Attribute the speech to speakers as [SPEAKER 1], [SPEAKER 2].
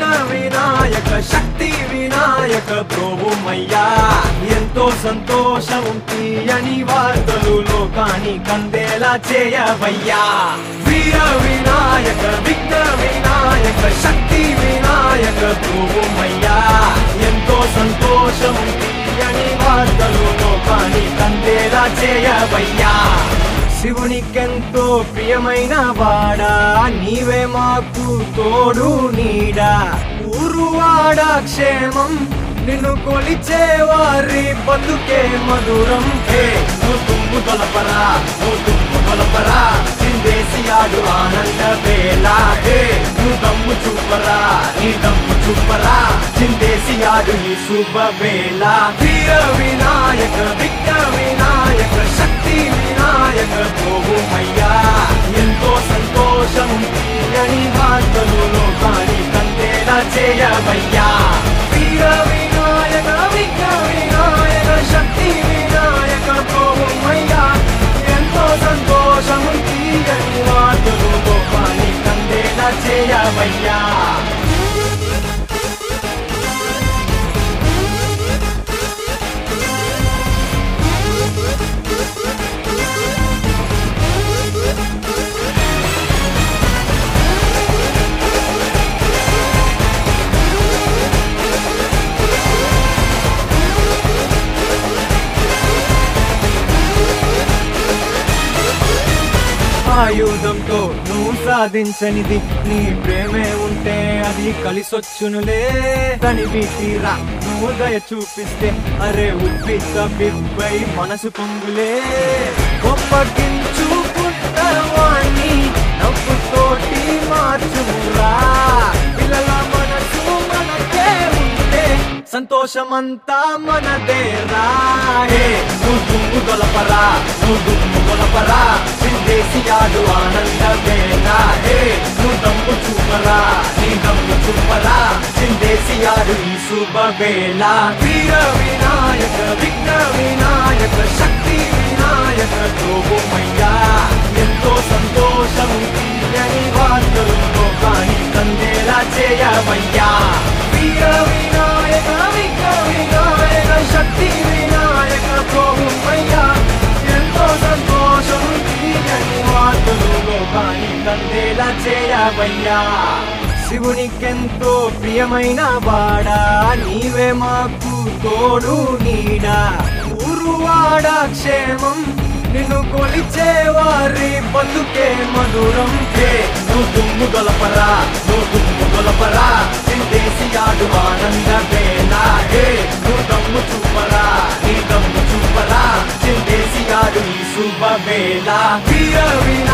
[SPEAKER 1] వినాయక శక్తి వినాయక ప్రోభుమయ్యా ఎంతో సంతోషం తీయని వార్తలు లోకాని కందేలా చేయవయ్యా వీర వినాయక విఘ్న వినాయక శక్తి వినాయక ప్రోభుమయ్యా ఎంతో సంతోషం తీయని వార్తలు లోకాని కందేలా చేయవయ్యా శివునికెంతో ప్రియమైన వాడా నీవే మాకు తోడు నీడా ఊరువాడ క్షేమం నిన్ను కొలిచే వారి బతుకే మధురం హే నువ్వు తుమ్ము తొలపరా నువ్వు తుమ్ము తొలపరా చిందేసి ఆడు ఆనంద వేళ హే నువ్వు దమ్ము చూపరా నీ దమ్ము చూపరా చిందేసి ఆడు ఈ శుభ వేళ వీర వినాయక విఘ్న వినాయక శక్తి వినాయక ప్రభుమయ్యా ఎంతో సంతోషం తీయని వార్తలు లోకాని కందేలా చేయవయ్యా వీర వినాయక విఘ్న వినాయక శక్తి వినాయక ప్రభుమయ్యా ఎంతో సంతోషం తీయని వార్తలు లోకాని కందేలా చేయవయ్యా ఆయుధంతో నువ్వు సాధించనిది నీ ప్రేమే ఉంటే అది కలిసొచ్చునులే తనివి తీరా నువ్వు దయ చూపిస్తే అరే ఉప్పిత బిబ్బై మనసు పొంగులే గొప్పగించుకుంటావాణ్ణి నవ్వుతోటి మార్చుమురా పిల్లల మనసు మనకే ఉంటే సంతోషమంతా మనదేరా హే నువ్వు దుమ్ము గొలపరా నువ్వు దుమ్ము గొలపరా చిందేసి ఆడు ఆనందమేనా హే నువ్వు దమ్ము చూపరా నీ దమ్ము చూపరా చిందేసి ఆడు ఈ శుభ వేళ వీర వినాయక విఘ్న వినాయక శక్తి వినాయక ప్రోభుమయ్యా ఎంతో సంతోషం తీయని వార్తలు లోకాని కందేలా చేయవయ్యా వీర వినాయక విఘ్న వినాయక శక్తి వినాయక ప్రోభుమయ్యా ఎంతో సంతోషం తీయని వార్తలు లోకాని కందేలా చేయవయ్యా శివునికెంతో ప్రియమైన వాడా నీవే మాకు తోడు నీడా ఊరువాడ క్షేమం నిన్ను కొలిచే వారి బతుకే మధురం హే నువ్వు దుమ్ము గొలపరా నువ్వు దుమ్ము గొలపరా చిందేసి ఆడు ఆనంద వేళ హే నువ్వు దమ్ము చూపరా నీ దమ్ము చూపరా చిందేసి ఆడు ఈ శుభ వేళ వీర విన